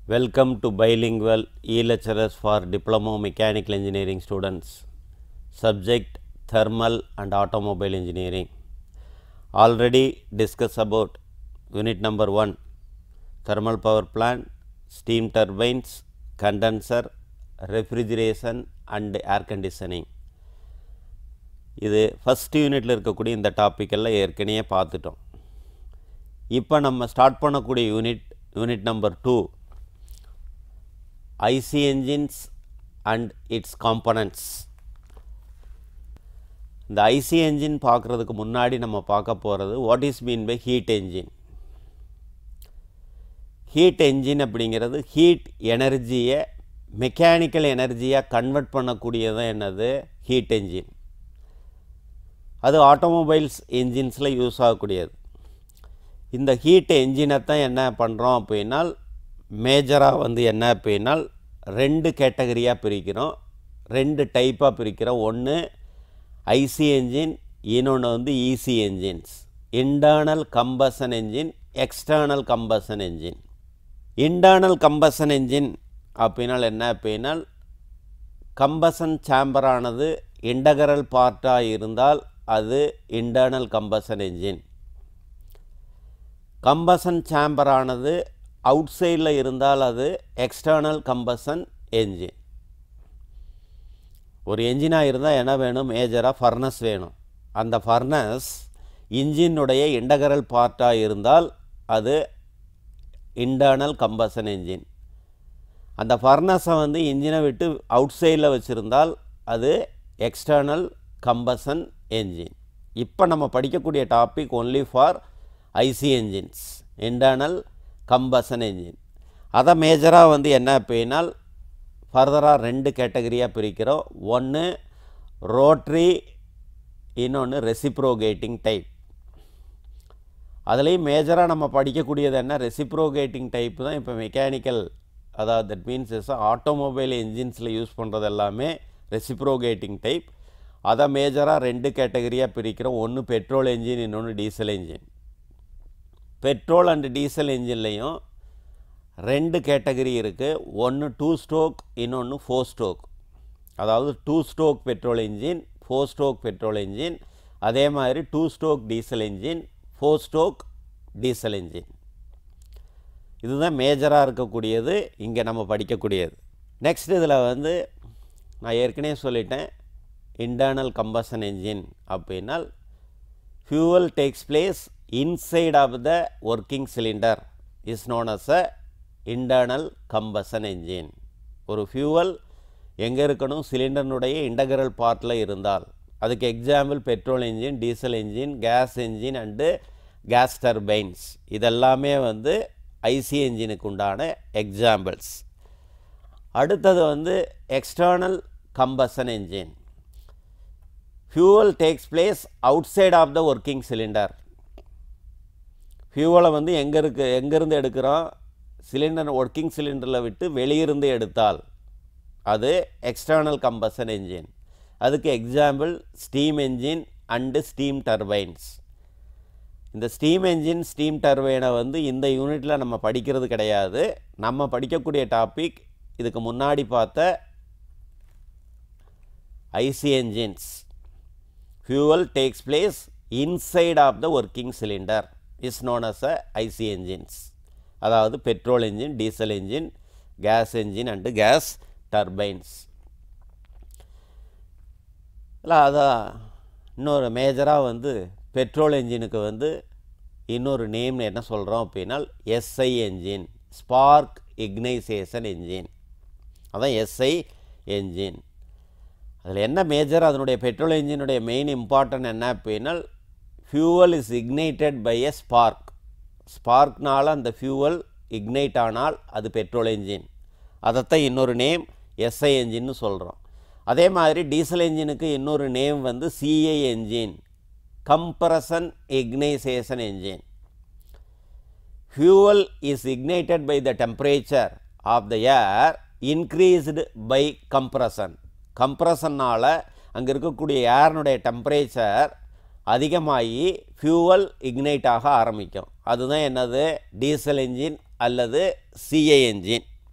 Welcome to bilingual e-lecturers for Diploma Mechanical Engineering students. Subject Thermal and Automobile Engineering. Already discussed about unit number 1 thermal power plant, steam turbines, condenser, refrigeration and air conditioning. இது first யூனிட்டில் இருக்கக்கூடிய இந்த topic எல்லாம் ஏற்கனவே பார்த்துட்டோம் இப்போ நம்ம start பண்ணக்கூடிய unit unit number two IC engines and its components இந்த ஐசி என்ஜின் பார்க்குறதுக்கு முன்னாடி நம்ம பார்க்க போகிறது what is mean by heat engine heat engine அப்படிங்கிறது ஹீட் எனர்ஜியை மெக்கானிக்கல் எனர்ஜியாக கன்வெர்ட் பண்ணக்கூடியதான் என்னது ஹீட் என்ஜின் அது ஆட்டோமொபைல்ஸ் என்ஜின்ஸில் யூஸ் ஆகக்கூடியது இந்த ஹீட் என்ஜினை தான் என்ன பண்ணுறோம் அப்படின்னால் மேஜராக வந்து என்ன அப்படின்னால் ரெண்டு கேட்டகரியாக பிரிக்கிறோம் ரெண்டு டைப்பாக பிரிக்கிறோம் ஒன்று ஐசி என்ஜின் இன்னொன்று வந்து EC engines internal combustion engine external combustion engine internal combustion engine அப்படின்னால் என்ன அப்படின்னால் கம்பசன் சேம்பரானது இன்டகரல் பார்ட்டாக இருந்தால் அது இன்டர்னல் கம்பசன் என்ஜின் கம்பசன் சேம்பரானது அவுட் சைடில் இருந்தால் அது எக்ஸ்டர்னல் கம்பசன் என்ஜின் ஒரு என்ஜினாக இருந்தால் என்ன வேணும் மேஜராக ஃபர்னஸ் வேணும் அந்த ஃபர்னஸ் இன்ஜினுடைய இன்டகரல் பார்ட்டாக இருந்தால் அது இன்டர்னல் கம்பசன் என்ஜின் அந்த ஃபர்னஸை வந்து இன்ஜினை விட்டு அவுட் சைடில் வச்சுருந்தால் அது எக்ஸ்டர்னல் கம்பசன் என்ஜின் இப்போ நம்ம படிக்கக்கூடிய topic only for IC engines internal combustion engine அதை மேஜராக வந்து என்ன அப்படின்னால் ஃபர்தராக ரெண்டு கேட்டகரியாக பிரிக்கிறோம் ஒன்று ரோட்ரி இன்னொன்று ரெசிப்ரோகேட்டிங் டைப் அதுலேயும் மேஜராக நம்ம படிக்கக்கூடியது என்ன ரெசிப்ரோகேட்டிங் டைப் தான் இப்போ மெக்கானிக்கல் அதாவது தட் மீன்ஸ் இஸ் ஆட்டோமொபைல் என்ஜின்ஸில் யூஸ் பண்ணுறது எல்லாமே ரெசிப்ரோகேட்டிங் டைப் அதை மேஜராக ரெண்டு கேட்டகரியாக பிரிக்கிறோம் ஒன்று பெட்ரோல் என்ஜின் இன்னொன்று diesel engine petrol and diesel என்ஜின்லேயும் ரெண்டு கேட்டகரி இருக்குது ஒன்று டூ ஸ்ட்ரோக் இன்னொன்று ஃபோர் ஸ்ட்ரோக் அதாவது two stroke petrol engine four stroke petrol engine அதே மாதிரி two stroke diesel engine four stroke diesel engine இதுதான் மேஜராக இருக்கக்கூடியது இங்கே நம்ம படிக்கக்கூடியது நெக்ஸ்ட் இதில் வந்து நான் ஏற்கனவே சொல்லிட்டேன் இன்டர்னல் கம்பஷன் என்ஜின் அப்படின்னால் fuel takes place inside of the working cylinder is known as a internal combustion engine ஒரு ஃபியூவல் எங்கே இருக்கணும் சிலிண்டனுடைய இன்டகரல் பார்ட்டில் இருந்தால் அதுக்கு example petrol engine diesel engine gas engine and gas turbines இதெல்லாமே வந்து ஐசி என்ஜினுக்கு உண்டான எக்ஸாம்பிள்ஸ் அடுத்தது வந்து external combustion engine fuel takes place outside of the working cylinder ஃபியூவலை வந்து எங்கே இருக்கு எங்கேருந்து எடுக்கிறோம் சிலிண்டர் ஒர்க்கிங் சிலிண்டரில் விட்டு வெளியிருந்து எடுத்தால் அது எக்ஸ்டர்னல் கம்பஷன் என்ஜின் அதுக்கு example steam engine and steam turbines இந்த ஸ்டீம் என்ஜின் ஸ்டீம் டர்பைனை வந்து இந்த யூனிட்டில் நம்ம படிக்கிறது கிடையாது நம்ம படிக்கக்கூடிய டாபிக் இதுக்கு முன்னாடி பார்த்த IC engines fuel takes place inside of the working cylinder is known as a IC engines அதாவது petrol engine diesel engine gas engine and gas turbines இல்லை அதான் இன்னொரு மேஜராக வந்து பெட்ரோல் என்ஜினுக்கு வந்து இன்னொரு நேம் என்ன சொல்கிறோம் அப்படின்னா SI engine spark ignition engine அதான் எஸ்ஐ என்ஜின் அதில் என்ன மேஜர் அதனுடைய பெட்ரோல் என்ஜினுடைய மெயின் இம்பார்ட்டன்ட் என்ன அப்படின்னா fuel is ignited by a spark ஸ்பார்க்னால் அந்த ஃபியூவல் இக்னைட் ஆனால் அது பெட்ரோல் என்ஜின் அதைத்தான் இன்னொரு நேம் எஸ்ஐ என்ஜின்னு சொல்கிறோம் அதே மாதிரி டீசல் என்ஜினுக்கு இன்னொரு நேம் வந்து CI engine compression ignition engine fuel is ignited by the temperature of the air increased by compression கம்ப்ரஷன்னால் அங்கே இருக்கக்கூடிய ஏர்னுடைய டெம்பரேச்சர் அதிகமாகி ஃபியூவல் இக்னைட் ஆக ஆரம்பிக்கும் அதுதான் என்னது டீசல் என்ஜின் அல்லது சிஐ என்ஜின்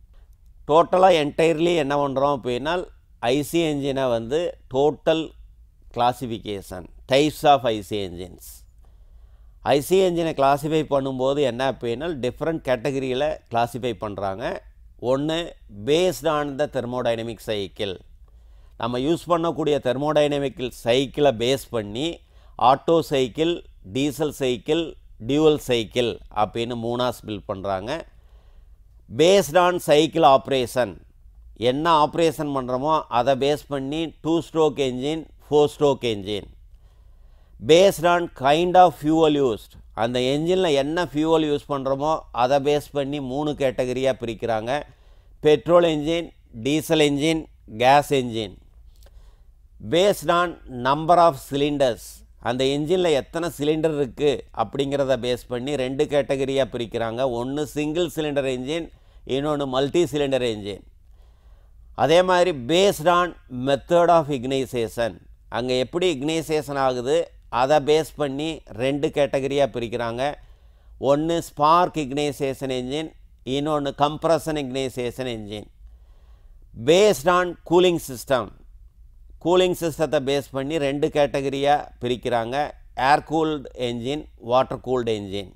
டோட்டலாக என்டையர்லி என்ன பண்ணுறோம் அப்படின்னா ஐசி என்ஜினை வந்து total classification types of IC engines IC என்ஜினை கிளாஸிஃபை பண்ணும்போது என்ன அப்படின்னா டிஃப்ரெண்ட் கேட்டகரியில் கிளாஸிஃபை பண்ணுறாங்க ஒன்று based on the thermodynamic cycle நம்ம யூஸ் பண்ணக்கூடிய தெர்மோடைனமிக்கல் சைக்கிளை பேஸ் பண்ணி Otto cycle diesel cycle dual cycle அப்படின்னு மூணாக ஸ்பில் பண்ணுறாங்க பேஸ்ட் ஆன் சைக்கிள் ஆப்ரேஷன் என்ன ஆப்ரேஷன் பண்ணுறோமோ அதை பேஸ் பண்ணி two stroke engine four stroke engine based on kind of fuel used அந்த என்ஜினில் என்ன ஃபியூவல் யூஸ் பண்ணுறோமோ அதை பேஸ் பண்ணி மூணு கேட்டகரியாக பிரிக்கிறாங்க petrol engine diesel engine gas engine based on number of cylinders அந்த என்ஜினில் எத்தனை சிலிண்டர் இருக்குது அப்படிங்கிறத பேஸ் பண்ணி ரெண்டு கேட்டகரியாக பிரிக்கிறாங்க ஒன்று சிங்கிள் சிலிண்டர் என்ஜின் இன்னொன்று மல்டி சிலிண்டர் என்ஜின் அதே மாதிரி based on method of ignition அங்கே எப்படி இக்னைசேஷன் ஆகுது அதை பேஸ் பண்ணி ரெண்டு கேட்டகரியாக பிரிக்கிறாங்க ஒன்று ஸ்பார்க் இக்னைசேஷன் என்ஜின் இன்னொன்று compression ignition engine based on cooling system cooling சிஸ்டத்தை பேஸ் பண்ணி ரெண்டு கேட்டகரியாக பிரிக்கிறாங்க air cooled engine water cooled engine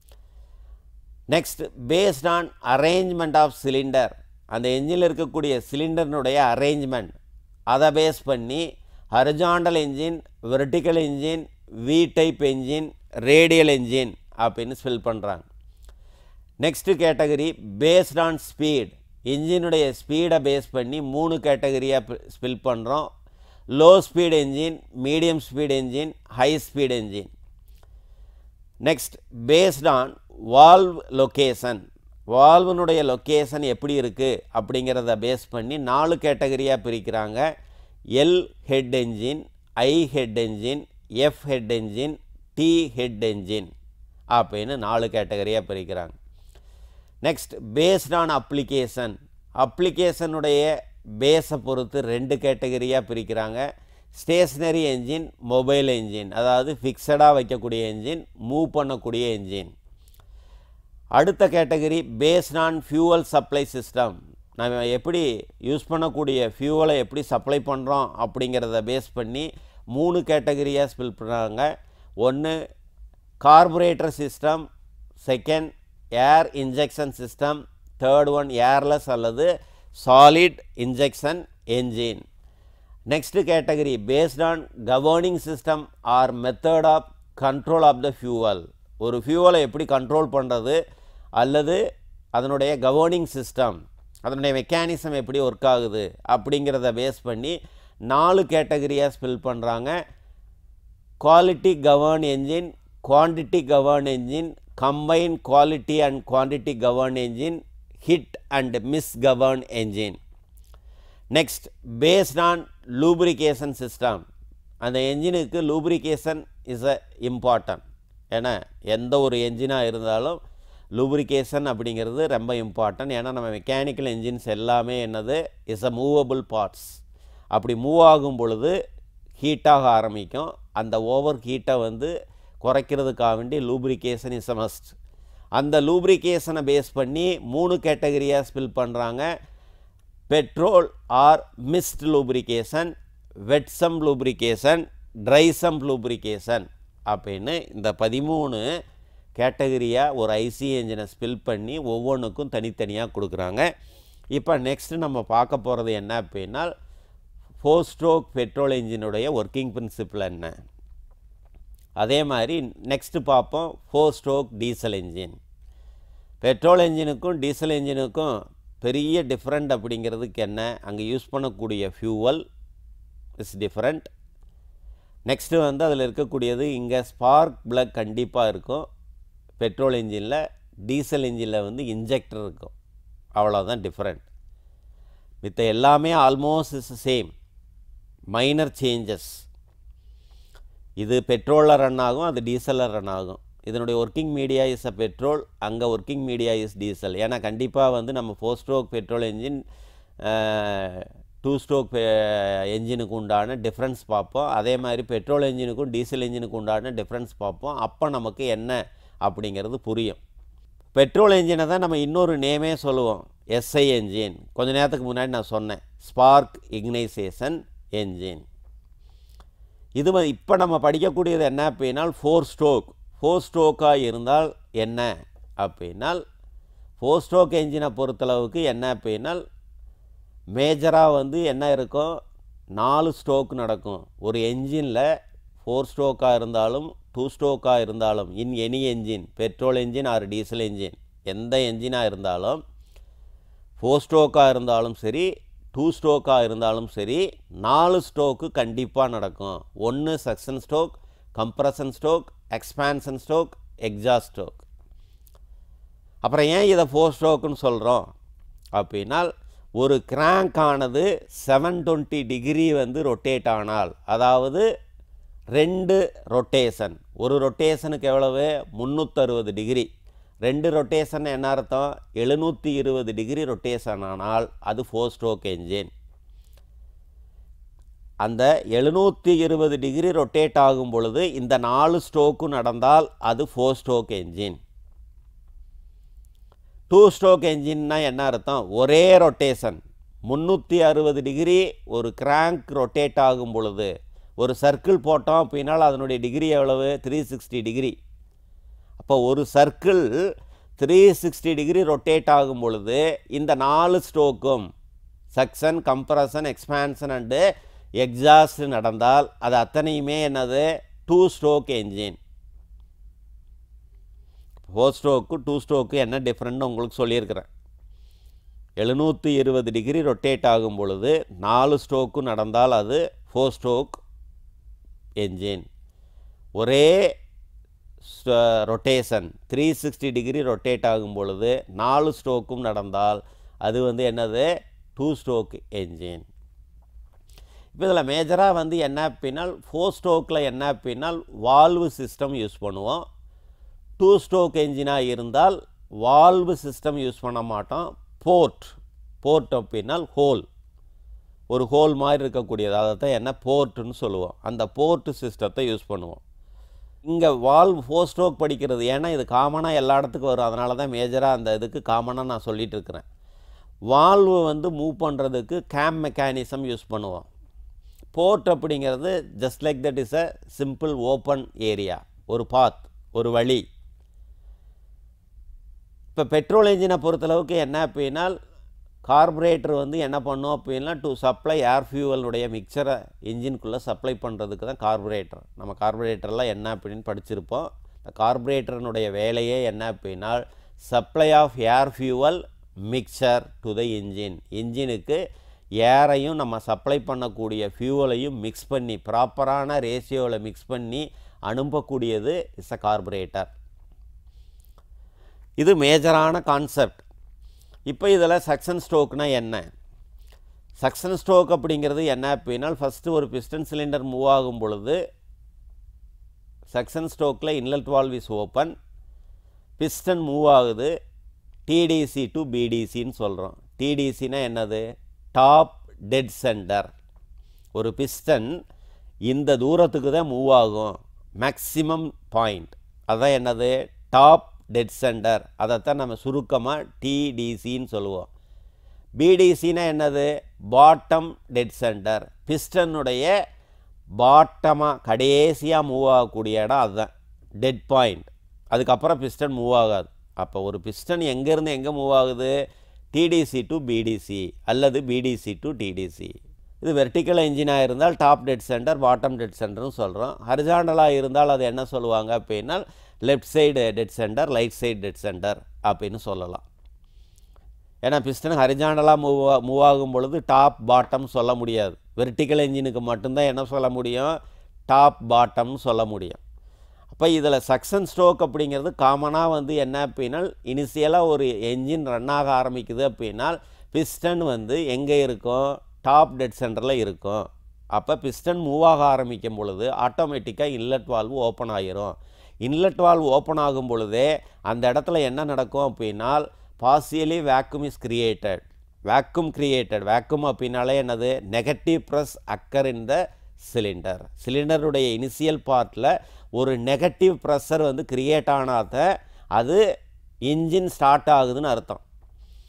next based on arrangement of cylinder அந்த என்ஜினில் இருக்கக்கூடிய சிலிண்டர்னுடைய அரேஞ்ச்மெண்ட் அதை பேஸ் பண்ணி horizontal engine vertical engine V type engine radial engine அப்படின்னு ஸ்பெல் பண்ணுறாங்க next category based on speed இன்ஜினுடைய ஸ்பீடை பேஸ் பண்ணி மூணு கேட்டகரியாக ஸ்பில் பண்ணுறோம் low speed engine medium speed engine high speed engine next based on valve location வால்வனுடைய location எப்படி இருக்குது அப்படிங்கிறத பேஸ் பண்ணி நாலு கேட்டகரியாக பிரிக்கிறாங்க L head engine I head engine F head engine T head engine அப்படின்னு நாலு கேட்டகரியாக பிரிக்கிறாங்க நெக்ஸ்ட் பேஸ்ட் ஆன் அப்ளிகேஷன் அப்ளிகேஷனுடைய பேஸை பொறுத்து ரெண்டு கேட்டகரியாக பிரிக்கிறாங்க ஸ்டேஷ்னரி என்ஜின் மொபைல் என்ஜின் அதாவது ஃபிக்ஸடாக வைக்கக்கூடிய என்ஜின் மூவ் பண்ணக்கூடிய என்ஜின் அடுத்த category based on fuel supply system நம்ம எப்படி யூஸ் பண்ணக்கூடிய ஃபியூவலை எப்படி சப்ளை பண்ணுறோம் அப்படிங்கிறத பேஸ் பண்ணி மூணு கேட்டகரியாக ஸ்பில் பண்ணுறாங்க ஒன்று carburettor system second air injection system third one airless அல்லது solid injection engine next category based on governing system or method of control of the fuel ஒரு ஃபியூவலை எப்படி கண்ட்ரோல் பண்ணுறது அல்லது அதனுடைய கவர்னிங் சிஸ்டம் அதனுடைய மெக்கானிசம் எப்படி ஒர்க் ஆகுது அப்படிங்கிறத பேஸ் பண்ணி நாலு கேட்டகரியாக ஸ்பில் பண்ணுறாங்க quality govern engine quantity govern engine combine quality and quantity govern engine hit and miss govern engine next based on lubrication system அந்த என்ஜினுக்கு லூப்ரிகேஷன் இஸ் அ இம்பார்ட்டன்ட் ஏன்னா எந்த ஒரு என்ஜினாக இருந்தாலும் லூப்ரிகேஷன் அப்படிங்கிறது ரொம்ப இம்பார்ட்டன்ட் ஏன்னா நம்ம மெக்கானிக்கல் என்ஜின்ஸ் எல்லாமே என்னது இஸ் அ மூவபிள் பார்ட்ஸ் அப்படி மூவ் ஆகும் பொழுது ஹீட்டாக ஆரம்பிக்கும் அந்த ஓவர் ஹீட்டை வந்து குறைக்கிறதுக்காக வேண்டி லூப்ரிகேஷன் இஸ் அ மஸ்ட் அந்த லூப்ரிகேஷனை பேஸ் பண்ணி மூணு கேட்டகரியாக ஸ்பில் பண்ணுறாங்க petrol or mist lubrication wet sump lubrication dry sump lubrication அப்படின்னு இந்த பதிமூணு கேட்டகரியாக ஒரு ஐசி என்ஜினை ஸ்பில் பண்ணி ஒவ்வொன்றுக்கும் தனித்தனியாக கொடுக்குறாங்க இப்போ நெக்ஸ்ட்டு நம்ம பார்க்க போகிறது என்ன அப்படின்னா ஃபோர் ஸ்ட்ரோக் பெட்ரோல் என்ஜினுடைய ஒர்க்கிங் பிரின்சிபிள் என்ன அதே மாதிரி நெக்ஸ்ட்டு பார்ப்போம் four stroke diesel engine petrol என்ஜினுக்கும் டீசல் என்ஜினுக்கும் பெரிய டிஃப்ரெண்ட் அப்படிங்கிறதுக்கு என்ன அங்கே யூஸ் பண்ணக்கூடிய ஃபியூவல் இஸ் டிஃப்ரெண்ட் நெக்ஸ்ட்டு வந்து அதில் இருக்கக்கூடியது இங்கே ஸ்பார்க் பிளக் கண்டிப்பாக இருக்கும் பெட்ரோல் இன்ஜினில் டீசல் இன்ஜினில் வந்து இன்ஜெக்டர் இருக்கும் அவ்வளோதான் டிஃப்ரெண்ட் மித்த எல்லாமே almost is same minor changes இது பெட்ரோலில் ரன் ஆகும் அது டீசலில் ரன் ஆகும் இதனுடைய working media is a petrol அங்கே ஒர்க்கிங் மீடியா இஸ் டீசல் ஏன்னா கண்டிப்பாக வந்து நம்ம four stroke petrol engine two stroke என்ஜினுக்கு உண்டான டிஃப்ரென்ஸ் பார்ப்போம் அதே மாதிரி பெட்ரோல் என்ஜினுக்கும் டீசல் என்ஜினுக்கு உண்டான டிஃப்ரென்ஸ் பார்ப்போம் அப்போ நமக்கு என்ன அப்படிங்கிறது புரியும் பெட்ரோல் என்ஜினை தான் நம்ம இன்னொரு நேமே சொல்லுவோம் எஸ்ஐ என்ஜின் கொஞ்ச நேரத்துக்கு முன்னாடி நான் சொன்னேன் ஸ்பார்க் இக்னைசேஷன் என்ஜின் இது இப்போ நம்ம படிக்கக்கூடியது என்ன அப்படின்னால் ஃபோர் ஸ்ட்ரோக் ஃபோர் ஸ்ட்ரோக்காக இருந்தால் என்ன அப்படின்னால் ஃபோர் ஸ்ட்ரோக் என்ஜினை பொறுத்தளவுக்கு என்ன அப்படின்னால் மேஜராக வந்து என்ன இருக்கும் நாலு ஸ்ட்ரோக் நடக்கும் ஒரு என்ஜினில் ஃபோர் ஸ்ட்ரோக்காக இருந்தாலும் டூ ஸ்ட்ரோக்காக இருந்தாலும் in any engine petrol engine or diesel engine எந்த என்ஜினாக இருந்தாலும் ஃபோர் ஸ்ட்ரோக்காக இருந்தாலும் சரி டூ ஸ்ட்ரோக்காக இருந்தாலும் சரி நாலு ஸ்ட்ரோக்கு கண்டிப்பாக நடக்கும் ஒன்று suction stroke compression stroke expansion stroke exhaust stroke அப்புறம் ஏன் இதை ஃபோர் ஸ்ட்ரோக்குன்னு சொல்கிறோம் அப்படின்னால் ஒரு கிராங்க் ஆனது செவன் டுவெண்ட்டி டிகிரி வந்து ரொட்டேட் ஆனால் அதாவது ரெண்டு ரொட்டேஷன் ஒரு ரொட்டேஷனுக்கு எவ்வளவு முந்நூற்றறுபது டிகிரி ரெண்டு ரொட்டேஷன் என்ன அர்த்தம் எழுநூற்றி இருபது டிகிரி ரொட்டேஷன் ஆனால் அது ஃபோர் ஸ்ட்ரோக் என்ஜின் அந்த எழுநூற்றி இருபது டிகிரி ரொட்டேட் ஆகும் பொழுது இந்த நாலு ஸ்ட்ரோக்கும் நடந்தால் அது four stroke engine two stroke என்ஜின்னா என்ன அர்த்தம் ஒரே ரொட்டேஷன் முந்நூற்றி அறுபது டிகிரி ஒரு கிராங்க் ரொட்டேட் ஆகும் பொழுது ஒரு சர்க்கிள் போட்டோம் அப்படின்னால் அதனுடைய டிகிரி எவ்வளவு த்ரீ சிக்ஸ்டி டிகிரி அப்போ ஒரு circle three sixty degree rotate ஆகும் பொழுது இந்த நாலு ஸ்ட்ரோக்கும் suction compression expansion and exhaust நடந்தால் அது அத்தனையுமே என்னது two stroke engine four stroke two stroke என்ன டிஃப்ரெண்ட்னு உங்களுக்கு சொல்லியிருக்கிறேன் எழுநூற்றி இருபது டிகிரி ரொட்டேட் ஆகும் பொழுது நாலு ஸ்ட்ரோக்கு நடந்தால் அது ஃபோர் ஸ்ட்ரோக் என்ஜின் ஒரே rotation three sixty degree rotate ஆகும் பொழுது நாலு ஸ்ட்ரோக்கும் நடந்தால் அது வந்து என்னது டூ ஸ்ட்ரோக் என்ஜின் இப்போ இதில் மேஜராக வந்து என்ன அப்படின்னால் ஃபோர் ஸ்ட்ரோக்கில் என்ன அப்படின்னால் வால்வு சிஸ்டம் யூஸ் பண்ணுவோம் டூ ஸ்ட்ரோக் என்ஜினாக இருந்தால் வால்வு சிஸ்டம் யூஸ் பண்ண மாட்டோம் போர்ட் போர்ட் அப்படின்னால் ஹோல் ஒரு ஹோல் மாதிரி இருக்கக்கூடியது அதை தான் என்ன போர்ட்டுன்னு சொல்லுவோம் அந்த போர்ட்டு சிஸ்டத்தை யூஸ் பண்ணுவோம் இங்கே வால்வ் ஃபோர் ஸ்ட்ரோக் படிக்கிறது ஏன்னா இது காமனாக எல்லா இடத்துக்கும் வரும் அதனால தான் மேஜராக அந்த இதுக்கு காமனாக நான் சொல்லிகிட்டு இருக்கிறேன் வால்வு வந்து மூவ் பண்ணுறதுக்கு கேம் மெக்கானிசம் யூஸ் பண்ணுவோம் போர்ட் அப்படிங்கிறது just like that is a simple open area ஒரு பாத் ஒரு வழி இப்போ பெட்ரோல் இன்ஜினை பொறுத்தளவுக்கு என்ன அப்படின்னால் கார்பரேட்டர் வந்து என்ன பண்ணோம் அப்படின்னா டு சப்ளை ஏர் ஃபியூவலுடைய மிக்சரை இன்ஜின்குள்ளே சப்ளை பண்ணுறதுக்கு தான் கார்பரேட்டர் நம்ம கார்பரேட்டர்லாம் என்ன அப்படின்னு படிச்சிருப்போம் இந்த கார்பரேட்டரனுடைய வேலையே என்ன அப்படின்னா supply of air fuel mixture to the engine இன்ஜினுக்கு ஏரையும் நம்ம சப்ளை பண்ணக்கூடிய ஃபியூவலையும் மிக்ஸ் பண்ணி ப்ராப்பரான ரேஷியோவில் மிக்ஸ் பண்ணி அனுப்பக்கூடியது இஸ் அ கார்பரேட்டர் இது மேஜரான கான்செப்ட் இப்போ இதில் சக்ஷன் ஸ்ட்ரோக்னா என்ன சக்ஷன் ஸ்ட்ரோக் அப்படிங்கிறது என்ன அப்படின்னா ஃபஸ்ட்டு ஒரு பிஸ்டன் சிலிண்டர் மூவ் ஆகும் பொழுது சக்ஷன் ஸ்ட்ரோக்கில் inlet valve is open piston move ஆகுது டிடிசி டு பிடிசின்னு சொல்கிறோம் டிடிசினா என்னது டாப் டெட் சென்டர் ஒரு பிஸ்டன் இந்த தூரத்துக்கு தான் மூவ் ஆகும் மேக்ஸிமம் பாயிண்ட் அதான் என்னது டாப் டெட் சென்டர் அதைத்தான் நம்ம சுருக்கமாக டிடிசின்னு சொல்லுவோம் பிடிசினா என்னது பாட்டம் டெட் சென்டர் பிஸ்டனுடைய பாட்டமாக கடைசியாக மூவ் ஆகக்கூடிய இடம் அதுதான் டெட் பாயிண்ட் அதுக்கப்புறம் பிஸ்டன் மூவ் ஆகாது அப்போ ஒரு பிஸ்டன் எங்கேருந்து எங்கே மூவ் ஆகுது டிடிசி டு பிடிசி அல்லது பிடிசி டு டிடிசி இது வெர்டிக்கல் இன்ஜினாக இருந்தால் top dead centre bottom dead சென்டர்னு சொல்கிறோம் ஹரிஜாண்டலாக இருந்தால் அது என்ன சொல்லுவாங்க அப்படின்னா left side dead centre right side dead centre அப்படின்னு சொல்லலாம் ஏன்னா பிஸ்டன் ஹரிஜாண்டலாக மூவ் மூவ் ஆகும் பொழுது டாப் பாட்டம் சொல்ல முடியாது வெர்டிக்கல் இன்ஜினுக்கு மட்டும்தான் என்ன சொல்ல முடியும் டாப் பாட்டம்னு சொல்ல முடியும் அப்போ இதில் சக்ஷன் ஸ்ட்ரோக் அப்படிங்கிறது காமனாக வந்து என்ன அப்படின்னா இனிஷியலாக ஒரு என்ஜின் ரன் ஆக ஆரம்பிக்குது அப்படின்னா பிஸ்டன் வந்து எங்கே இருக்கும் டாப் டெட் சென்டரில் இருக்கும் அப்போ பிஸ்டன் மூவ் ஆக ஆரம்பிக்கும் பொழுது ஆட்டோமேட்டிக்காக இன்லெட் வால்வு ஓப்பன் ஆகிரும் இன்லெட் வால்வ் ஓப்பன் ஆகும் பொழுதே அந்த இடத்துல என்ன நடக்கும் அப்படின்னால் partially vacuum is created vacuum created vacuum அப்படின்னாலே என்னது negative press occur in the cylinder சிலிண்டருடைய இனிஷியல் பார்ட்டில் ஒரு நெகட்டிவ் ப்ரெஷர் வந்து கிரியேட் ஆனாத அது இன்ஜின் ஸ்டார்ட் ஆகுதுன்னு அர்த்தம்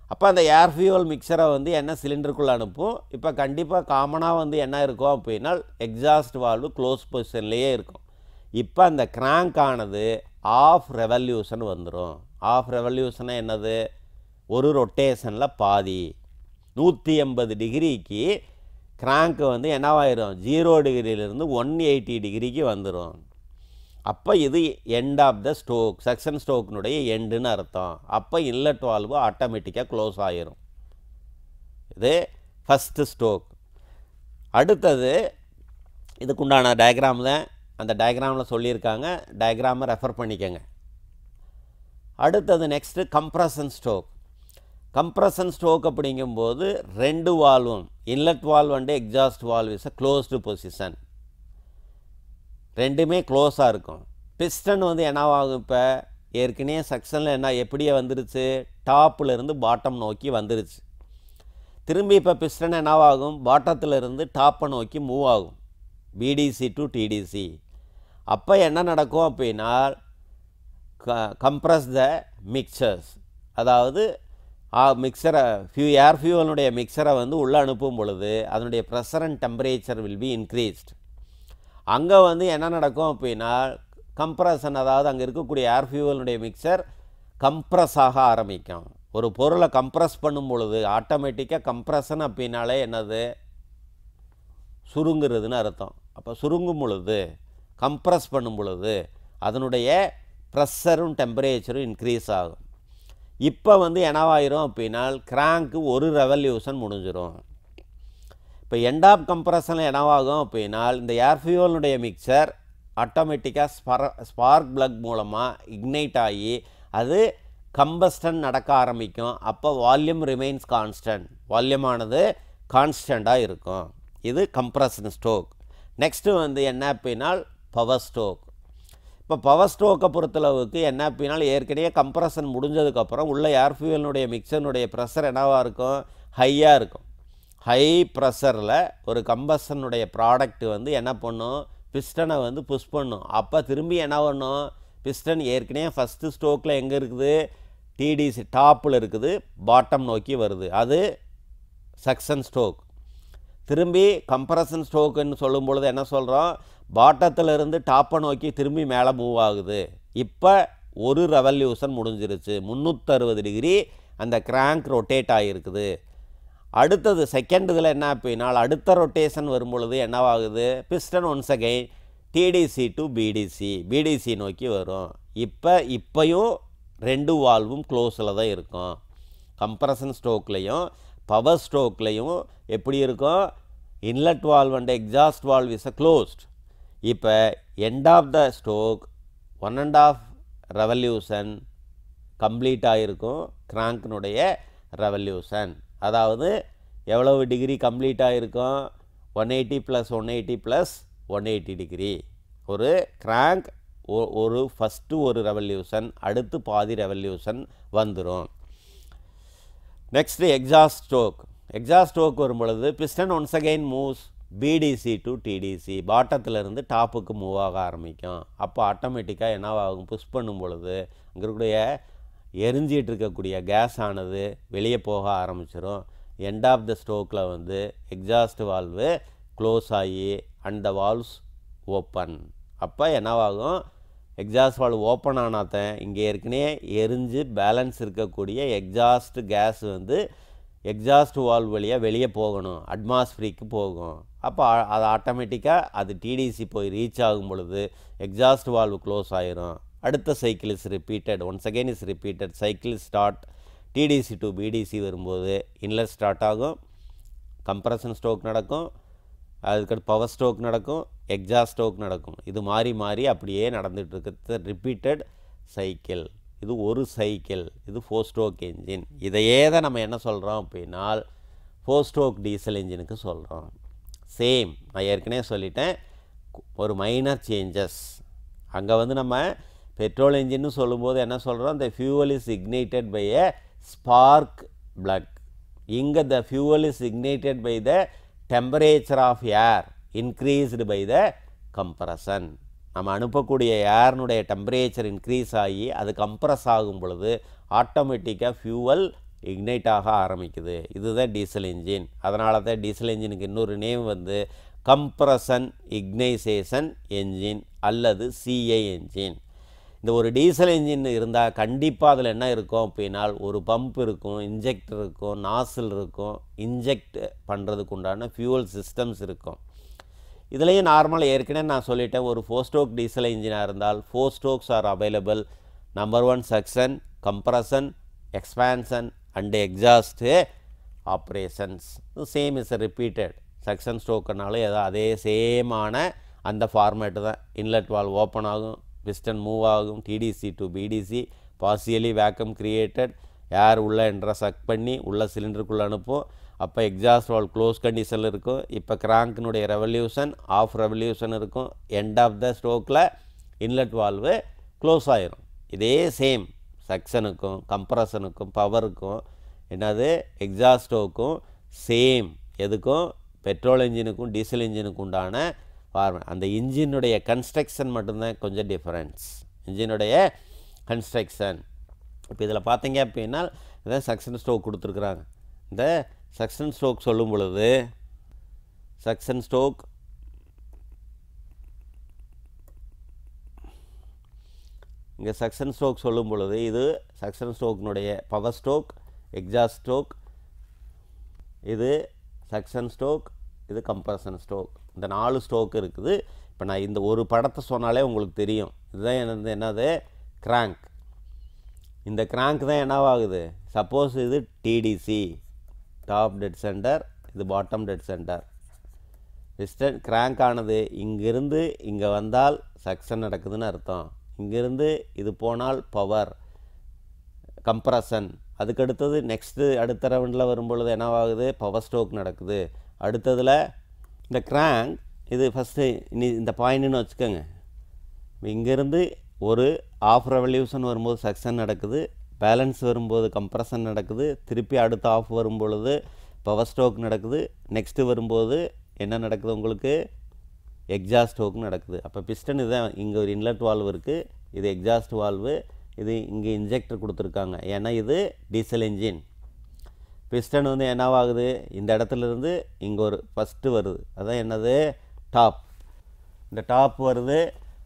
அப்போ அந்த ஏர் ஃபியூவல் மிக்சரை வந்து என்ன சிலிண்டருக்குள்ளே அனுப்பும் இப்போ கண்டிப்பாக காமனாக வந்து என்ன இருக்கும் அப்படின்னா எக்ஸாஸ்ட் வால்வு க்ளோஸ் பொசிஷன்லேயே இருக்கும் இப்போ அந்த கிராங்க் ஆனது ஆஃப் ரெவல்யூஷன் வந்துடும் ஆஃப் ரெவல்யூஷனை என்னது ஒரு ரொட்டேஷனில் பாதி நூற்றி எண்பது டிகிரிக்கு கிராங்க் வந்து என்னவாயிரும் ஜீரோ டிகிரியிலேருந்து ஒன் எயிட்டி டிகிரிக்கு வந்துடும் அப்போ இது end of the stroke suction ஸ்டோக்கினுடைய எண்டுன்னு அர்த்தம் அப்போ இன்லெட் வால்வு ஆட்டோமேட்டிக்காக க்ளோஸ் ஆயிரும் இது ஃபஸ்ட்டு ஸ்டோக் அடுத்தது இதுக்குண்டான டயக்ராம் தான் அந்த டயக்ராமில் சொல்லியிருக்காங்க டயக்ராமை ரெஃபர் பண்ணிக்கோங்க அடுத்தது next compression stroke compression stroke அப்படிங்கும்போது ரெண்டு வால்வும் inlet valve and exhaust valve is a closed position ரெண்டுமே க்ளோஸாக இருக்கும் பிஸ்டன் வந்து என்னவாகும் இப்போ ஏற்கனவே செக்ஷனில் என்ன எப்படியே வந்துருச்சு டாப்பில் இருந்து பாட்டம் நோக்கி வந்துருச்சு திரும்பி இப்போ பிஸ்டன் என்னவாகும் பாட்டத்தில் இருந்து டாப்பை நோக்கி மூவ் ஆகும் பிடிசி டு டிடிசி அப்போ என்ன நடக்கும் அப்படின்னா கம்ப்ரஸ் த மிக்சர்ஸ் அதாவது மிக்சரை ஃபியூ ஏர் ஃபியூவலுடைய மிக்சரை வந்து உள்ளே அனுப்பும் பொழுது அதனுடைய pressure and temperature will be increased அங்கே வந்து என்ன நடக்கும் அப்படின்னா கம்ப்ரஷன் அதாவது அங்கே இருக்கக்கூடிய ஏர் ஃபியூவலுடைய மிக்சர் கம்ப்ரஸ் ஆக ஆரம்பிக்கும் ஒரு பொருளை கம்ப்ரஸ் பண்ணும் பொழுது ஆட்டோமேட்டிக்காக கம்ப்ரஷன் அப்படின்னாலே என்னது சுருங்குறதுன்னு அர்த்தம் அப்போ சுருங்கும் பொழுது கம்ப்ரஸ் பண்ணும் பொழுது அதனுடைய ப்ரெஷரும் டெம்பரேச்சரும் இன்க்ரீஸ் ஆகும் இப்போ வந்து என்னவாயிரும் அப்படின்னா கிராங்க்கு ஒரு ரெவல்யூஷன் முடிஞ்சிடும் இப்போ எண்ட் ஆஃப் கம்ப்ரஷனில் என்னவாகும் அப்படின்னா இந்த ஏர் ஃபியூவலுடைய மிக்சர் ஆட்டோமேட்டிக்காக ஸ்பார் ஸ்பார்க் ப்ளக் மூலமாக இக்னைட் ஆகி அது கம்பஸ்டன் நடக்க ஆரம்பிக்கும் அப்போ வால்யூம் ரிமைன்ஸ் கான்ஸ்டன்ட் வால்யூமானது கான்ஸ்டண்ட்டாக இருக்கும் இது கம்ப்ரஷன் ஸ்டோக் நெக்ஸ்ட்டு வந்து என்ன அப்படின்னா பவர் ஸ்டோக் இப்போ பவர் ஸ்டோக்கை பொறுத்தளவுக்கு என்ன அப்படின்னா ஏற்கனவே கம்ப்ரஷன் முடிஞ்சதுக்கப்புறம் உள்ள ஏர் ஃபியூவலினுடைய மிக்சனுடைய ப்ரெஷர் என்னவாக இருக்கும் ஹையாக இருக்கும் ஹை ப்ரெஷரில் ஒரு கம்பஷனுடைய ப்ராடக்ட் வந்து என்ன பண்ணும் பிஸ்டனை வந்து புஷ் பண்ணும் அப்போ திரும்பி என்ன பண்ணும் பிஸ்டன் ஏற்கனவே ஃபஸ்ட்டு ஸ்டோக்கில் எங்கே இருக்குது டிடிசி டாப்பில் இருக்குது பாட்டம் நோக்கி வருது அது சக்ஷன் ஸ்டோக் திரும்பி கம்ப்ரஷன் ஸ்டோக்குன்னு சொல்லும் பொழுது என்ன சொல்கிறோம் பாட்டத்தில் இருந்து டாப்பை நோக்கி திரும்பி மேலே மூவ் ஆகுது இப்போ ஒரு ரெவல்யூஷன் முடிஞ்சிருச்சு முந்நூற்றறுபது டிகிரி அந்த கிராங்க் ரொட்டேட் ஆகிருக்குது அடுத்தது செகண்ட் இதில் என்ன அப்படின்னா அடுத்த ரொட்டேஷன் வரும் பொழுது என்னவாகுது piston once again TDC to BDC BDC நோக்கி வரும் இப்போ இப்பையும் ரெண்டு வால்வும் க்ளோஸில் தான் இருக்கும் கம்ப்ரஷன் ஸ்டோக்லேயும் பவர் ஸ்ட்ரோக்லேயும் எப்படி இருக்கும் inlet valve and exhaust valve is a closed இப்போ end of the stroke one and half revolution complete ஆகிருக்கும் கிராங்க்னுடைய ரெவல்யூஷன் அதாவது எவ்வளவு டிகிரி கம்ப்ளீட் ஆகிருக்கும் one eighty plus one eighty plus one eighty degree ஒரு கிராங்க் ஒரு ஃபஸ்ட்டு ஒரு revolution அடுத்து பாதி ரெவல்யூஷன் வந்துடும் next exhaust stroke exhaust stroke வரும் பொழுது piston once again moves BDC to TDC பாட்டத்திலிருந்து டாப்புக்கு மூவ் ஆக ஆரம்பிக்கும் அப்போ ஆட்டோமேட்டிக்காக என்னவாகும் புஷ் பண்ணும் பொழுது அங்கே இருக்கக்கூடிய எரிஞ்சிட்டு இருக்கக்கூடிய கேஸ் ஆனது வெளியே போக ஆரம்பிச்சிடும் எண்ட் ஆஃப் த ஸ்டோக்கில் வந்து எக்ஸாஸ்ட் வால்வு க்ளோஸ் ஆகி அண்ட் த வால்வ்ஸ் ஓப்பன் அப்போ என்னவாகும் எக்ஸாஸ்ட் வால்வ் ஓப்பன் ஆனாதான் இங்கே ஏற்கனவே எரிஞ்சு பேலன்ஸ் இருக்கக்கூடிய எக்ஸாஸ்ட் கேஸ் வந்து எக்ஸாஸ்ட் வால்வ் வழியாக வெளியே போகணும் அட்மாஸ்பிரிக்கு போகும் அப்போ அது ஆட்டோமேட்டிக்காக அது டிடிசி போய் ரீச் ஆகும் பொழுது எக்ஸாஸ்ட் வால்வ் க்ளோஸ் ஆயிரும் அடுத்த cycle is repeated once again is repeated cycle start TDC to BDC வரும்போது இன்லெட் ஸ்டார்ட் ஆகும் கம்ப்ரஷன் ஸ்டோக் நடக்கும் அதுக்கடுத்து பவர் ஸ்டோக் நடக்கும் எக்ஸாஸ்ட் ஸ்டோக் நடக்கும் இது மாறி மாறி அப்படியே நடந்துகிட்டு இருக்கிறது ரிப்பீட்டட் சைக்கிள் இது ஒரு சைக்கிள் இது ஃபோர் ஸ்ட்ரோக் என்ஜின் இதையே தான் நம்ம என்ன சொல்கிறோம் அப்படின்னா ஃபோர் ஸ்ட்ரோக் டீசல் இன்ஜினுக்கு சொல்கிறோம் சேம் நான் ஏற்கனவே சொல்லிட்டேன் ஒரு மைனர் சேஞ்சஸ் அங்கே வந்து நம்ம பெட்ரோல் இன்ஜின்னு சொல்லும்போது என்ன சொல்கிறோம் the fuel is ignited by a spark plug இங்கே the fuel is ignited by the temperature of air increased by the compression நம்ம அனுப்பக்கூடிய ஏர்னுடைய டெம்பரேச்சர் இன்க்ரீஸ் ஆகி அது கம்ப்ரஸ் ஆகும் பொழுது ஆட்டோமேட்டிக்காக ஃபியூவல் இக்னைட் ஆக ஆரம்பிக்குது இதுதான் டீசல் இன்ஜின் அதனால தான் டீசல் இன்ஜினுக்கு இன்னொரு நேம் வந்து கம்ப்ரஷன் இக்னைசேஷன் என்ஜின் அல்லது சிஐ என்ஜின் இந்த ஒரு டீசல் இன்ஜின் இருந்தால் கண்டிப்பாக அதில் என்ன இருக்கும் அப்படின்னால் ஒரு பம்ப் இருக்கும் இன்ஜெக்டர் இருக்கும் நாசில் இருக்கும் இன்ஜெக்ட் பண்ணுறதுக்கு உண்டான ஃபியூவல் சிஸ்டம்ஸ் இருக்கும் இதுலேயும் நார்மலாக ஏற்கனவே நான் சொல்லிட்டேன் ஒரு ஃபோர் ஸ்டோக் டீசல் இன்ஜினாக இருந்தால் four strokes are available number one suction compression expansion and exhaust operations same is repeated suction ஸ்ட்ரோக்குனாலும் ஏதோ அதே சேமான அந்த ஃபார்மேட்டு தான் இன்லெட் வால் ஓப்பன் ஆகும் பிஸ்டன் மூவ் ஆகும் TDC to BDC partially vacuum created air உள்ளே என்ற சக் பண்ணி உள்ள சிலிண்டருக்குள்ளே அனுப்பும் அப்போ எக்ஸாஸ்ட் வால் க்ளோஸ் கண்டிஷனில் இருக்கும் இப்போ கிராங்க்கினுடைய ரெவல்யூஷன் ஆஃப் ரெவல்யூஷன் இருக்கும் எண்ட் ஆஃப் த ஸ்ட்ரோக்கில் இன்லெட் வால்வு க்ளோஸ் ஆயிரும் இதே சேம் செக்ஷனுக்கும் கம்ப்ரஷனுக்கும் பவருக்கும் என்னது எக்ஸாஸ்டோக்கும் சேம் எதுக்கும் பெட்ரோல் இன்ஜினுக்கும் டீசல் இன்ஜினுக்கும் உண்டான ஃபார்ம் அந்த இன்ஜினுடைய கன்ஸ்ட்ரக்ஷன் மட்டும்தான் கொஞ்சம் டிஃப்ரென்ஸ் இன்ஜினுடைய கன்ஸ்ட்ரக்ஷன் இப்போ இதில் பார்த்தீங்க அப்படின்னா இதான் சக்ஷன் ஸ்ட்ரோக் கொடுத்துருக்குறாங்க இந்த சக்ஷன் ஸ்ட்ரோக் சொல்லும் பொழுது சக்ஷன் ஸ்ட்ரோக் இங்கே சக்ஷன் ஸ்ட்ரோக் சொல்லும் பொழுது இது சக்ஷன் ஸ்ட்ரோக்னுடைய பவர் ஸ்ட்ரோக் எக்ஸாஸ்ட் ஸ்ட்ரோக் இது சக்ஷன் ஸ்ட்ரோக் இது கம்ப்ரஷன் ஸ்ட்ரோக் இந்த நாலு ஸ்ட்ரோக் இருக்குது இப்போ நான் இந்த ஒரு படத்தை சொன்னாலே உங்களுக்கு தெரியும் இதுதான் என்னது என்னது கிராங்க் இந்த கிராங்க் தான் என்னவாகுது சப்போஸ் இது டிடிசி டாப் டெட் சென்டர் இது bottom dead centre piston crank ஆனது இங்கிருந்து இங்கே வந்தால் சக்ஷன் நடக்குதுன்னு அர்த்தம் இங்கிருந்து இது போனால் பவர் கம்ப்ரஷன் அதுக்கடுத்தது நெக்ஸ்ட்டு அடுத்த ரவுண்டில் வரும்பொழுது என்னவாகுது பவர் ஸ்ட்ரோக் நடக்குது அடுத்ததில் இந்த கிராங்க் இது ஃபஸ்ட்டு இனி இந்த பாயிண்ட்னு வச்சுக்கோங்க இங்கேருந்து ஒரு ஆஃப் ரெவல்யூஷன் வரும்போது செக்ஷன் நடக்குது பேலன்ஸ் வரும்போது கம்ப்ரஷன் நடக்குது திருப்பி அடுத்த ஆஃப் வரும்பொழுது பவர் ஸ்ட்ரோக் நடக்குது நெக்ஸ்ட்டு வரும்போது என்ன நடக்குது உங்களுக்கு எக்ஸாஸ்ட் ஸ்ட்ரோக் நடக்குது அப்போ பிஸ்டன் இதுதான் இங்கே ஒரு இன்லெட் வால்வு இருக்குது இது எக்ஸாஸ்ட் வால்வு இது இங்கே இன்ஜெக்டர் கொடுத்துருக்காங்க ஏன்னா இது டீசல் இன்ஜின் பிஸ்டன் வந்து என்னவாகுது இந்த இடத்துல இருந்து இங்கே ஒரு ஃபஸ்ட்டு வருது அதான் என்னது டாப் இந்த டாப் வருது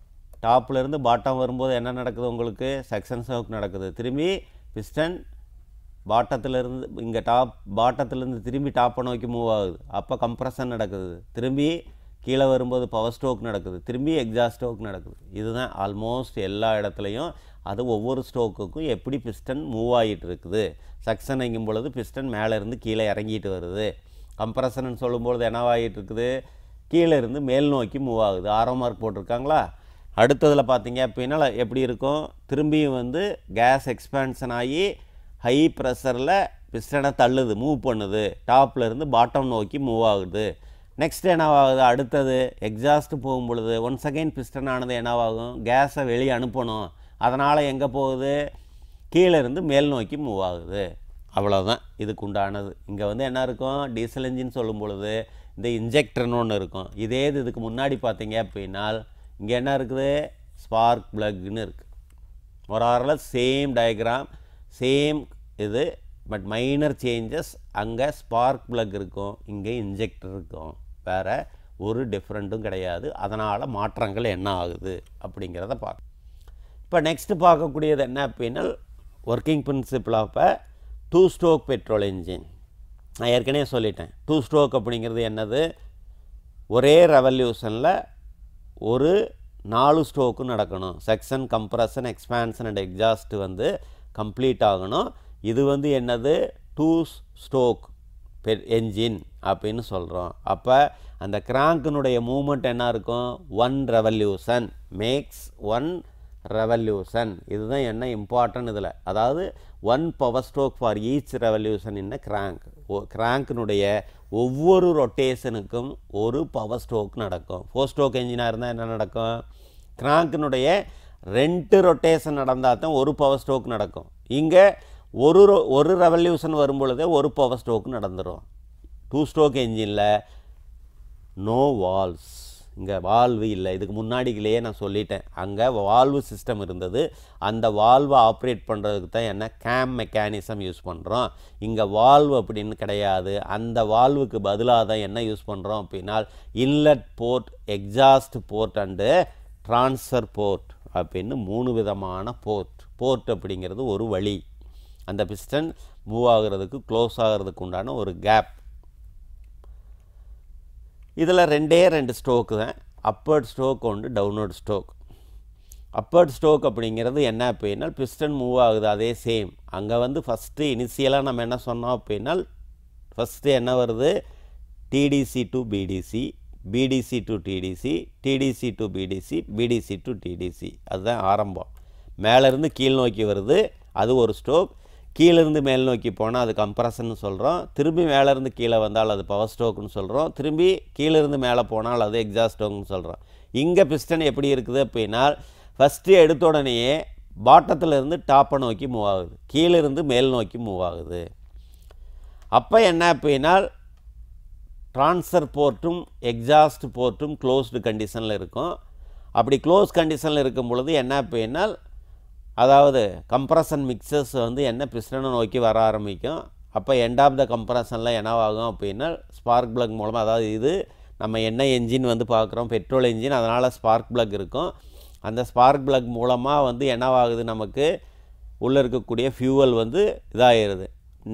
டாப்ல இருந்து பாட்டம் வரும்போது என்ன நடக்குது உங்களுக்கு செக்ஷன் சவுக் நடக்குது திரும்பி பிஸ்டன் பாட்டத்திலேருந்து இங்கே டாப் பாட்டத்திலேருந்து திரும்பி டாப்பை நோக்கி மூவ் ஆகுது அப்போ கம்ப்ரஷன் நடக்குது திரும்பி கீழே வரும்போது பவர் ஸ்ட்ரோக் நடக்குது திரும்பி எக்ஸாஸ்ட் ஸ்ட்ரோக் நடக்குது இதுதான் ஆல்மோஸ்ட் எல்லா இடத்துலையும் அது ஒவ்வொரு ஸ்ட்ரோக்குக்கும் எப்படி பிஸ்டன் மூவ் ஆகிட்டு இருக்குது சக்ஷன் வைக்கும் பொழுது பிஸ்டன் மேலே இருந்து கீழே இறங்கிட்டு வருது கம்ப்ரஷன் சொல்லும்பொழுது என்னவாகிட்டு இருக்குது கீழே இருந்து மேல் நோக்கி மூவ் ஆகுது ஆரோ மார்க் போட்டிருக்காங்களா அடுத்ததில் பார்த்தீங்க அப்படின்னா எப்படி இருக்கும் திரும்பியும் வந்து கேஸ் எக்ஸ்பேன்ஷன் ஆகி ஹை ப்ரெஷரில் பிஸ்டனை தள்ளுது மூவ் பண்ணுது டாப்பில் இருந்து பாட்டம் நோக்கி மூவ் ஆகுது நெக்ஸ்ட் என்னவாகுது அடுத்தது எக்ஸாஸ்ட் போகும் பொழுது ஒன்ஸ் அகைன் பிஸ்டன் ஆனது என்னவாகும் கேஸை வெளியே அனுப்பணும் அதனால் எங்கே போகுது கீழே இருந்து மேல் நோக்கி மூவ் ஆகுது அவ்வளோதான் இதுக்கு உண்டானது இங்கே வந்து என்ன இருக்கும் டீசல் இன்ஜின் சொல்லும் பொழுது இந்த இன்ஜெக்டர்னு ஒன்று இருக்கும் இதே இது இதுக்கு முன்னாடி பார்த்தீங்க அப்படின்னால் இங்கே என்ன இருக்குது ஸ்பார்க் ப்ளக்னு இருக்குது ஒரு ஆரில் சேம் டயக்ராம் சேம் இது பட் மைனர் சேஞ்சஸ் அங்கே ஸ்பார்க் ப்ளக் இருக்கும் இங்கே இன்ஜெக்டர் இருக்கும் வேறு ஒரு டிஃப்ரெண்ட்டும் கிடையாது அதனால் மாற்றங்கள் என்ன ஆகுது அப்படிங்கிறத பார்க்க இப்போ நெக்ஸ்ட்டு பார்க்கக்கூடியது என்ன அப்படின்னா working principle of a two stroke petrol engine நான் ஏற்கனவே சொல்லிட்டேன் டூ ஸ்ட்ரோக் அப்படிங்கிறது என்னது ஒரே ரெவல்யூஷனில் ஒரு நாலு ஸ்ட்ரோக்கு நடக்கணும் suction compression expansion and exhaust வந்து கம்ப்ளீட் ஆகணும் இது வந்து என்னது டூ ஸ்ட்ரோக் பெ என்ஜின் அப்படின்னு சொல்கிறோம் அப்போ அந்த கிராங்கினுடைய மூமெண்ட் என்ன இருக்கும் one revolution makes one revolution இதுதான் என்ன இம்பார்ட்டன்ட் இதில் அதாவது one power stroke for each revolution இன்ன கிராங்க் ஓ கிராங்க்கினுடைய ஒவ்வொரு ரொட்டேஷனுக்கும் ஒரு பவர் ஸ்ட்ரோக் நடக்கும் ஃபோர் ஸ்ட்ரோக் என்ஜினாக இருந்தால் என்ன நடக்கும் கிராங்க்கினுடைய ரெண்டு ரொட்டேஷன் நடந்தால் தான் ஒரு பவர் ஸ்ட்ரோக் நடக்கும் இங்கே ஒரு ரொ- ஒரு ரெவல்யூஷன் வரும் பொழுதே ஒரு பவர் ஸ்ட்ரோக் நடந்துடும் டூ ஸ்ட்ரோக் என்ஜினில் நோ வால்ஸ் இங்கே வால்வு இல்லை இதுக்கு முன்னாடியிலேயே நான் சொல்லிட்டேன் அங்கே வால்வு சிஸ்டம் இருந்தது அந்த வால்வை ஆப்ரேட் பண்ணுறதுக்கு தான் என்ன கேம் மெக்கானிசம் யூஸ் பண்ணுறோம் இங்கே வால்வு அப்படின்னு கிடையாது அந்த வால்வுக்கு பதிலாக தான் என்ன யூஸ் பண்ணுறோம் அப்படின்னா inlet port exhaust port and transfer port அப்படின்னு மூணு விதமான போர்ட் போர்ட் அப்படிங்கிறது ஒரு வழி அந்த பிஸ்டன் மூவ் ஆகிறதுக்கு க்ளோஸ் ஆகிறதுக்கு உண்டான ஒரு கேப் இதில் ரெண்டே ரெண்டு ஸ்ட்ரோக்கு தான் அப்பர்ட் ஸ்ட்ரோக் உண்டு டவுன்வர்ட் ஸ்ட்ரோக் அப்பர்ட் ஸ்ட்ரோக் அப்படிங்கிறது என்ன அப்படின்னா பிஸ்டன் மூவ் ஆகுது அதே சேம் அங்கே வந்து ஃபஸ்ட்டு இனிஷியலாக நம்ம என்ன சொன்னோம் அப்படின்னா ஃபஸ்ட்டு என்ன வருது TDC to BDC BDC to TDC TDC to BDC BDC to TDC அதுதான் ஆரம்பம் மேலேருந்து கீழ் நோக்கி வருது அது ஒரு ஸ்ட்ரோக் கீழேருந்து மேல் நோக்கி போனால் அது கம்ப்ரஷன்னு சொல்கிறோம் திரும்பி மேலேருந்து கீழே வந்தால் அது பவர் ஸ்ட்ரோக்குன்னு சொல்கிறோம் திரும்பி கீழேருந்து மேலே போனால் அது எக்ஸாஸ்ட் ஸ்ட்ரோக்னு சொல்கிறோம் இங்கே பிஸ்டன் எப்படி இருக்குது அப்படின்னா ஃபஸ்ட்டு எடுத்த உடனேயே பாட்டத்தில் இருந்து டாப்பை நோக்கி மூவ் ஆகுது கீழேருந்து மேல் நோக்கி மூவ் ஆகுது அப்போ என்ன அப்படின்னா ட்ரான்ஸ்ஃபர் போர்ட்டும் எக்ஸாஸ்ட் போர்ட்டும் க்ளோஸ்டு கண்டிஷனில் இருக்கும் அப்படி க்ளோஸ் கண்டிஷனில் இருக்கும் பொழுது என்ன அப்படின்னா அதாவது கம்ப்ரஷன் மிக்சர்ஸ் வந்து என்ன பிஸ்டனை நோக்கி வர ஆரம்பிக்கும் அப்போ எண்ட் ஆஃப் த கம்ப்ரஷனில் என்னவாகும் அப்படின்னா ஸ்பார்க் ப்ளக் மூலமாக அதாவது இது நம்ம என்ன என்ஜின் வந்து பார்க்குறோம் பெட்ரோல் என்ஜின் அதனால் ஸ்பார்க் ப்ளக் இருக்கும் அந்த ஸ்பார்க் ப்ளக் மூலமாக வந்து என்னவாகுது நமக்கு உள்ளே இருக்கக்கூடிய ஃபியூவல் வந்து இதாகிடுது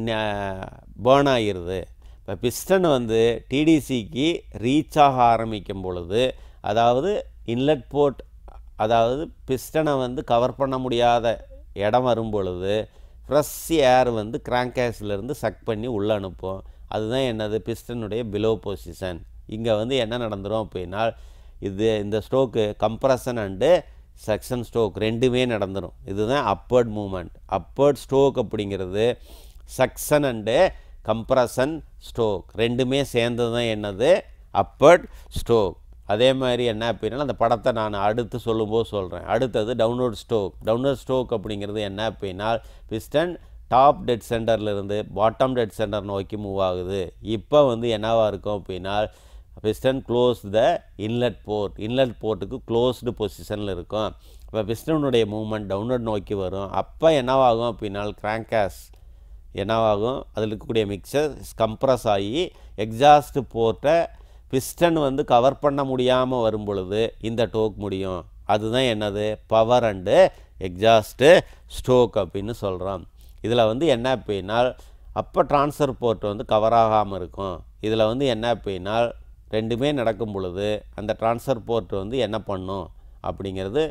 பேர்ன் ஆகிடுது இப்போ பிஸ்டன் வந்து டிடிசிக்கு ரீச் ஆக ஆரம்பிக்கும் பொழுது அதாவது இன்லெட் போர்ட் அதாவது பிஸ்டனை வந்து கவர் பண்ண முடியாத இடம் வரும் பொழுது ஃப்ரெஷ் ஏர் வந்து கிராங்கேஸ்லேருந்து சக் பண்ணி உள்ளே அனுப்பும் அதுதான் என்னது பிஸ்டனுடைய பிலோ பொசிஷன் இங்கே வந்து என்ன நடந்துரும் அப்படின்னா இது இந்த stroke compression and suction stroke ரெண்டுமே நடந்துடும் இதுதான் அப்பர்ட் மூமெண்ட் அப்பர்ட் ஸ்ட்ரோக் அப்படிங்கிறது சக்ஷன் அண்டு கம்ப்ரஷன் ஸ்ட்ரோக் ரெண்டுமே சேர்ந்தது தான் என்னது அப்பர்ட் ஸ்ட்ரோக் அதே மாதிரி என்ன அப்படின்னா அந்த படத்தை நான் அடுத்து சொல்லும்போது சொல்கிறேன் அடுத்தது டவுன்லோட் ஸ்ட்ரோக் டவுன்லோட் ஸ்ட்ரோக் அப்படிங்கிறது என்ன அப்படின்னா பிஸ்டன் டாப் டெட் சென்டர்லேருந்து பாட்டம் டெட் சென்டர் நோக்கி மூவ் ஆகுது இப்போ வந்து என்னவாக இருக்கும் அப்படின்னா piston close the inlet port inlet போர்ட்டுக்கு க்ளோஸ்டு பொசிஷனில் இருக்கும் இப்போ பிஸ்டனுடைய மூவ்மெண்ட் டவுன்லோட் நோக்கி வரும் அப்போ என்னவாகும் அப்படின்னா கிராங்காஸ் என்னவாகும் அதில் இருக்கக்கூடிய மிக்சர் கம்ப்ரஸ் ஆகி எக்ஸாஸ்ட் போர்ட்டை பிஸ்டன் வந்து கவர் பண்ண முடியாமல் வரும் பொழுது இந்த டோக் முடியும் அதுதான் என்னது பவர் அண்டு எக்ஸாஸ்ட்டு ஸ்ட்ரோக் அப்படின்னு சொல்கிறோம் இதில் வந்து என்ன அப்படின்னா அப்போ ட்ரான்ஸ்ஃபர் போர்ட் வந்து கவர் ஆகாமல் இருக்கும் இதில் வந்து என்ன அப்படின்னா ரெண்டுமே நடக்கும் பொழுது அந்த ட்ரான்ஸ்ஃபர் போர்ட் வந்து என்ன பண்ணும் அப்படிங்கிறது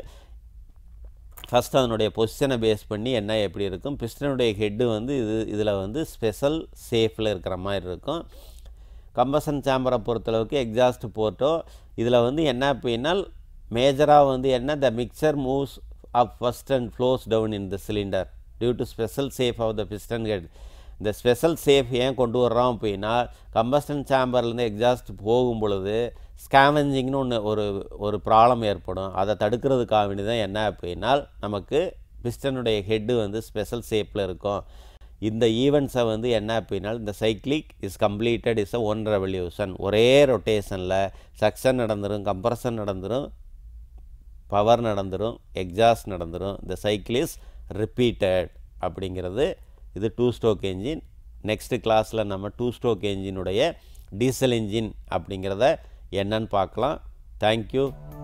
ஃபஸ்ட் அதனுடைய பொசிஷனை பேஸ் பண்ணி என்ன எப்படி இருக்கும் பிஸ்டனுடைய ஹெட்டு வந்து இது இதில் வந்து ஸ்பெஷல் சேஃபில் இருக்கிற மாதிரி இருக்கும் கம்பசன் சேம்பரை பொறுத்தளவுக்கு எக்ஸாஸ்ட் போர்ட்டோ இதில் வந்து என்ன அப்படின்னா மேஜராக வந்து என்ன the mixture moves up first and flows down in the cylinder due to special shape of the piston head இந்த ஸ்பெஷல் சேஃப் ஏன் கொண்டு வர்றோம் அப்படின்னா கம்பஸ்டன் சேம்பர்லேருந்து எக்ஸாஸ்ட் போகும் பொழுது ஸ்கேவெஞ்சிங்னு ஒன்று ஒரு ஒரு ப்ராப்ளம் ஏற்படும் அதை தடுக்கிறதுக்காக வேண்டி தான் என்ன அப்படின்னா நமக்கு பிஸ்டனுடைய ஹெட்டு வந்து ஸ்பெஷல் ஷேப்பில் இருக்கும் இந்த ஈவெண்ட்ஸை வந்து என்ன அப்படின்னா இந்த cyclic is completed is a one revolution ஒரே ரொட்டேஷனில் சக்ஷன் நடந்துடும் கம்ப்ரஷன் நடந்துடும் பவர் நடந்துடும் எக்ஸாஸ்ட் நடந்துடும் இந்த சைக்கிள் இஸ் ரிப்பீட்டட் அப்படிங்கிறது இது டூ ஸ்ட்ரோக் என்ஜின் நெக்ஸ்ட்டு கிளாஸில் நம்ம டூ ஸ்ட்ரோக் என்ஜினுடைய டீசல் என்ஜின் அப்படிங்கிறத என்னன்னு பார்க்கலாம் தேங்க்யூ